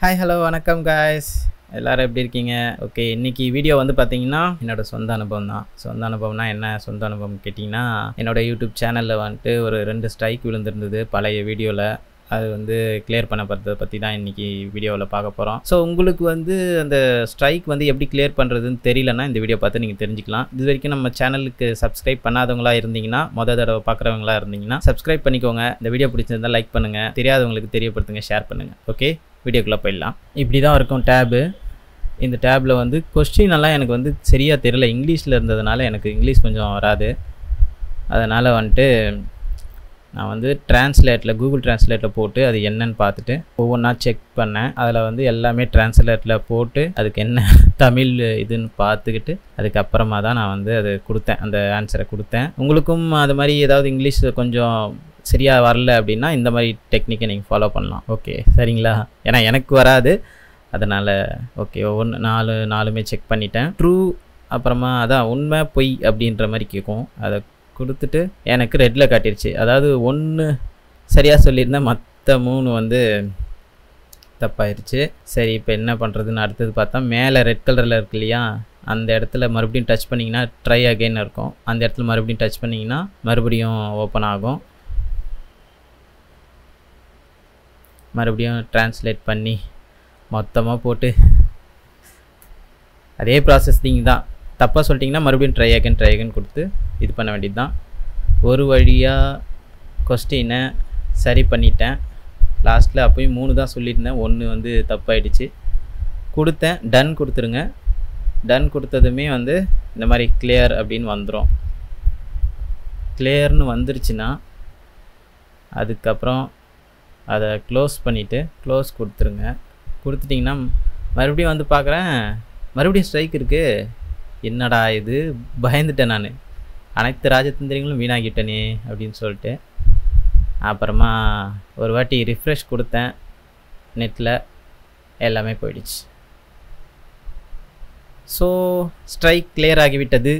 hi hello வணக்கம் guys எல்லாரும் எப்படி இருக்கீங்க ஓகே இன்னைக்கு வீடியோ வந்து பார்த்தீங்கன்னா என்னோட சொந்த அனுபவம் தான் சொந்த அனுபவம்னா என்ன சொந்த அனுபவம் கேட்டிங்கன்னா என்னோட யூடியூப் சேனலில் வந்துட்டு ஒரு ரெண்டு ஸ்ட்ரைக் விழுந்திருந்தது பழைய வீடியோவில் அது வந்து கிளியர் பண்ணப்படுறதை பற்றி தான் இன்றைக்கி வீடியோவில் பார்க்க போகிறோம் ஸோ உங்களுக்கு வந்து அந்த ஸ்ட்ரைக் வந்து எப்படி கிளியர் பண்ணுறதுன்னு தெரியலன்னா இந்த வீடியோ பார்த்து நீங்கள் தெரிஞ்சுக்கலாம் இது வரைக்கும் நம்ம சேனலுக்கு சப்ஸ்கிரைப் பண்ணாதவங்களா இருந்தீங்கன்னா மொதல் தடவை பார்க்குறவங்களா இருந்தீங்கன்னா சப்ஸ்கிரைப் பண்ணிக்கோங்க இந்த வீடியோ பிடிச்சிருந்தா லைக் பண்ணுங்கள் தெரியாதவங்களுக்கு தெரியப்படுத்துங்க ஷேர் பண்ணுங்கள் ஓகே வீடியோக்குள்ளே போயிடலாம் இப்படி தான் இருக்கும் டேபு இந்த டேப்பில் வந்து கொஸ்டின் எல்லாம் எனக்கு வந்து சரியாக தெரியல இங்கிலீஷில் இருந்ததுனால எனக்கு இங்கிலீஷ் கொஞ்சம் வராது அதனால் வந்துட்டு நான் வந்து டிரான்ஸ்லேட்டில் கூகுள் டிரான்ஸ்லேட்டில் போட்டு அது என்னன்னு பார்த்துட்டு ஒவ்வொன்றா செக் பண்ணேன் அதில் வந்து எல்லாமே டிரான்ஸ்லேட்டில் போட்டு அதுக்கு என்ன தமிழ் இதுன்னு பார்த்துக்கிட்டு அதுக்கப்புறமா தான் நான் வந்து அது கொடுத்தேன் அந்த ஆன்சரை கொடுத்தேன் உங்களுக்கும் அது மாதிரி ஏதாவது இங்கிலீஷ் கொஞ்சம் சரியாக வரல அப்படின்னா இந்த மாதிரி டெக்னிக்கை நீங்கள் ஃபாலோ பண்ணலாம் ஓகே சரிங்களா ஏன்னா எனக்கு வராது அதனால் ஓகே ஒவ்வொன்று நாலு நாலுமே செக் பண்ணிட்டேன் ட்ரூ அப்புறமா அதான் உண்மை பொய் அப்படின்ற மாதிரி கேட்கும் அதை கொடுத்துட்டு எனக்கு ரெட்டில் காட்டிருச்சு அதாவது ஒன்று சரியாக சொல்லியிருந்தேன் மற்ற மூணு வந்து தப்பாயிருச்சு சரி இப்போ என்ன பண்ணுறதுன்னு அடுத்தது பார்த்தா மேலே ரெட் கலரில் இருக்கு இல்லையா அந்த இடத்துல மறுபடியும் டச் பண்ணிங்கன்னா ட்ரை அகைன் இருக்கும் அந்த இடத்துல மறுபடியும் டச் பண்ணிங்கன்னா மறுபடியும் ஓப்பன் ஆகும் மறுபடியும் ட்ரான்ஸ்லேட் பண்ணி மொத்தமாக போட்டு அதே ப்ராசஸிங் தான் தப்பாக சொல்லிட்டிங்கன்னா மறுபடியும் ட்ரை அகன் ட்ரை அகன் கொடுத்து இது பண்ண வேண்டியது தான் ஒரு வழியாக கொஸ்டினை சரி பண்ணிட்டேன் லாஸ்ட்டில் அப்போயும் மூணு தான் சொல்லியிருந்தேன் ஒன்று வந்து தப்பாயிடுச்சு கொடுத்தேன் டன் கொடுத்துருங்க டன் கொடுத்ததுமே வந்து இந்த மாதிரி கிளியர் அப்படின்னு வந்துடும் கிளியர்னு வந்துருச்சுன்னா அதுக்கப்புறம் அதை க்ளோஸ் பண்ணிவிட்டு க்ளோஸ் கொடுத்துருங்க கொடுத்துட்டிங்கன்னா மறுபடியும் வந்து பார்க்குறேன் மறுபடியும் ஸ்ட்ரைக் இருக்குது என்னடா இது பயந்துட்டேன் நான் அனைத்து ராஜதந்திரங்களும் வீணாகிட்டனே அப்படின்னு சொல்லிட்டு அப்புறமா ஒரு வாட்டி ரிஃப்ரெஷ் கொடுத்தேன் நெட்டில் எல்லாமே போயிடுச்சு ஸோ ஸ்ட்ரைக் கிளியர் ஆகிவிட்டது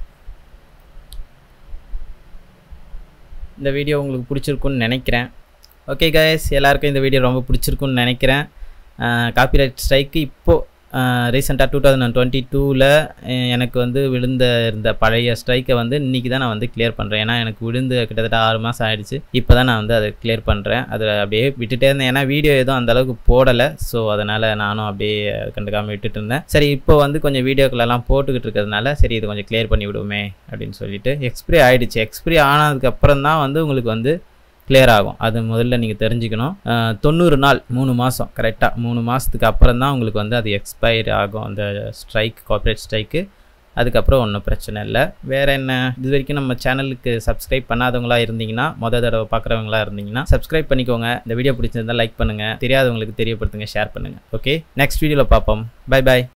இந்த வீடியோ உங்களுக்கு பிடிச்சிருக்குன்னு நினைக்கிறேன் ஓகே கைஸ் எல்லாருக்கும் இந்த வீடியோ ரொம்ப பிடிச்சிருக்குன்னு நினைக்கிறேன் காப்பிரைட் ஸ்ட்ரைக்கு இப்போது ரீசெண்டாக டூ தௌசண்ட் டுவெண்ட்டி டூவில் எனக்கு வந்து விழுந்த இருந்த பழைய ஸ்ட்ரைக்கை வந்து இன்றைக்கி தான் நான் வந்து கிளியர் பண்ணுறேன் ஏன்னா எனக்கு விழுந்து கிட்டத்தட்ட ஆறு மாதம் ஆகிடுச்சு இப்போ தான் நான் வந்து அதை கிளியர் பண்ணுறேன் அதை அப்படியே விட்டுட்டே இருந்தேன் ஏன்னா வீடியோ எதுவும் அந்தளவுக்கு போடலை ஸோ அதனால் நானும் அப்படியே கண்டுக்காமல் விட்டுட்டு இருந்தேன் சரி இப்போ வந்து கொஞ்சம் வீடியோக்களெல்லாம் போட்டுக்கிட்டு இருக்கிறதுனால சரி இது கொஞ்சம் கிளியர் பண்ணி விடுவோமே அப்படின்னு சொல்லிட்டு எக்ஸ்பிரி ஆகிடுச்சு எக்ஸ்பிரி ஆனதுக்கப்புறம் தான் வந்து உங்களுக்கு வந்து கிளியர் ஆகும் அது முதல்ல நீங்கள் தெரிஞ்சுக்கணும் தொண்ணூறு நாள் மூணு மாதம் கரெக்டாக மூணு மாதத்துக்கு அப்புறம் தான் உங்களுக்கு வந்து அது எக்ஸ்பயர் ஆகும் அந்த ஸ்ட்ரைக் கார்ப்பரேட் ஸ்ட்ரைக்கு அதுக்கப்புறம் ஒன்றும் பிரச்சனை இல்லை வேறு என்ன இது வரைக்கும் நம்ம சேனலுக்கு சப்ஸ்கிரைப் பண்ணாதவங்களா இருந்தீங்கன்னா மொதல் தடவை பார்க்குறவங்களா இருந்தீங்கன்னா சப்ஸ்கிரைப் பண்ணிக்கோங்க இந்த வீடியோ பிடிச்சிருந்தா லைக் பண்ணுங்கள் தெரியாதவங்களுக்கு தெரியப்படுத்துங்க ஷேர் பண்ணுங்கள் ஓகே நெக்ஸ்ட் வீடியோவில் பார்ப்போம் பை பாய்